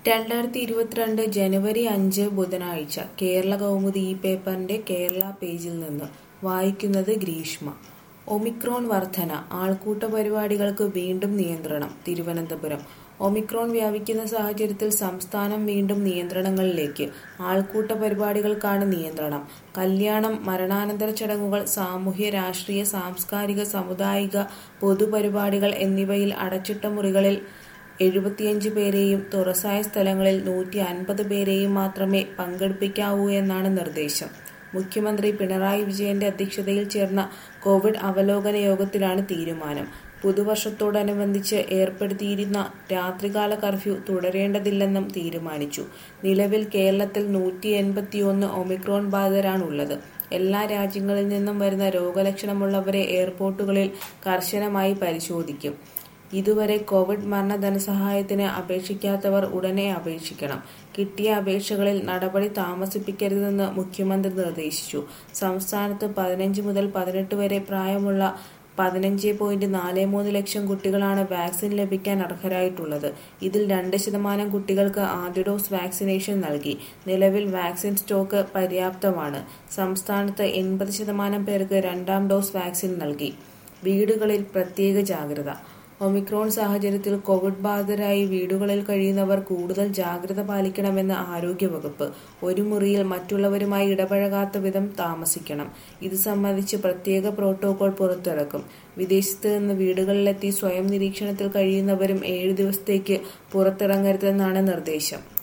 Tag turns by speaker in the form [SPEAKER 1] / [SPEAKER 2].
[SPEAKER 1] രണ്ടായിരത്തി ഇരുപത്തിരണ്ട് ജനുവരി അഞ്ച് ബുധനാഴ്ച കേരള കൗമുദി ഈ പേപ്പറിന്റെ കേരള പേജിൽ നിന്ന് വായിക്കുന്നത് ഗ്രീഷ്മ ഒമിക്രോൺ വർധന ആൾക്കൂട്ട പരിപാടികൾക്ക് വീണ്ടും നിയന്ത്രണം തിരുവനന്തപുരം ഒമിക്രോൺ വ്യാപിക്കുന്ന സാഹചര്യത്തിൽ സംസ്ഥാനം വീണ്ടും നിയന്ത്രണങ്ങളിലേക്ക് ആൾക്കൂട്ട പരിപാടികൾക്കാണ് നിയന്ത്രണം കല്യാണം മരണാനന്തര ചടങ്ങുകൾ സാമൂഹ്യ രാഷ്ട്രീയ സാംസ്കാരിക സാമുദായിക പൊതുപരിപാടികൾ എന്നിവയിൽ അടച്ചിട്ട മുറികളിൽ എഴുപത്തിയഞ്ച് പേരെയും തുറസായ സ്ഥലങ്ങളിൽ നൂറ്റി അൻപത് പേരെയും മാത്രമേ പങ്കെടുപ്പിക്കാവൂ എന്നാണ് നിർദ്ദേശം മുഖ്യമന്ത്രി പിണറായി വിജയന്റെ അധ്യക്ഷതയിൽ ചേർന്ന കോവിഡ് അവലോകന യോഗത്തിലാണ് തീരുമാനം പുതുവർഷത്തോടനുബന്ധിച്ച് ഏർപ്പെടുത്തിയിരുന്ന രാത്രികാല കർഫ്യൂ തുടരേണ്ടതില്ലെന്നും തീരുമാനിച്ചു നിലവിൽ കേരളത്തിൽ നൂറ്റി എൺപത്തിയൊന്ന് ഒമിക്രോൺ ബാധിതരാണുള്ളത് എല്ലാ രാജ്യങ്ങളിൽ നിന്നും വരുന്ന രോഗലക്ഷണമുള്ളവരെ എയർപോർട്ടുകളിൽ കർശനമായി പരിശോധിക്കും ഇതുവരെ കോവിഡ് മരണ ധനസഹായത്തിന് അപേക്ഷിക്കാത്തവർ ഉടനെ അപേക്ഷിക്കണം കിട്ടിയ അപേക്ഷകളിൽ നടപടി താമസിപ്പിക്കരുതെന്ന് മുഖ്യമന്ത്രി നിർദ്ദേശിച്ചു സംസ്ഥാനത്ത് പതിനഞ്ച് മുതൽ പതിനെട്ട് വരെ പ്രായമുള്ള പതിനഞ്ച് പോയിന്റ് നാല് മൂന്ന് ലക്ഷം കുട്ടികളാണ് വാക്സിൻ ലഭിക്കാൻ അർഹരായിട്ടുള്ളത് ഇതിൽ രണ്ട് ശതമാനം കുട്ടികൾക്ക് ആദ്യ ഡോസ് വാക്സിനേഷൻ നൽകി നിലവിൽ വാക്സിൻ സ്റ്റോക്ക് പര്യാപ്തമാണ് സംസ്ഥാനത്ത് എൺപത് ശതമാനം പേർക്ക് രണ്ടാം ഡോസ് വാക്സിൻ നൽകി വീടുകളിൽ പ്രത്യേക ജാഗ്രത ഒമിക്രോൺ സാഹചര്യത്തിൽ കോവിഡ് ബാധിതരായി വീടുകളിൽ കഴിയുന്നവർ കൂടുതൽ ജാഗ്രത പാലിക്കണമെന്ന് ആരോഗ്യവകുപ്പ് ഒരു മുറിയിൽ മറ്റുള്ളവരുമായി ഇടപഴകാത്ത വിധം താമസിക്കണം ഇത് സംബന്ധിച്ച് പ്രത്യേക പ്രോട്ടോകോൾ പുറത്തിറക്കും വിദേശത്ത് നിന്ന് വീടുകളിലെത്തി സ്വയം നിരീക്ഷണത്തിൽ കഴിയുന്നവരും ഏഴു ദിവസത്തേക്ക് പുറത്തിറങ്ങരുതെന്നാണ് നിർദ്ദേശം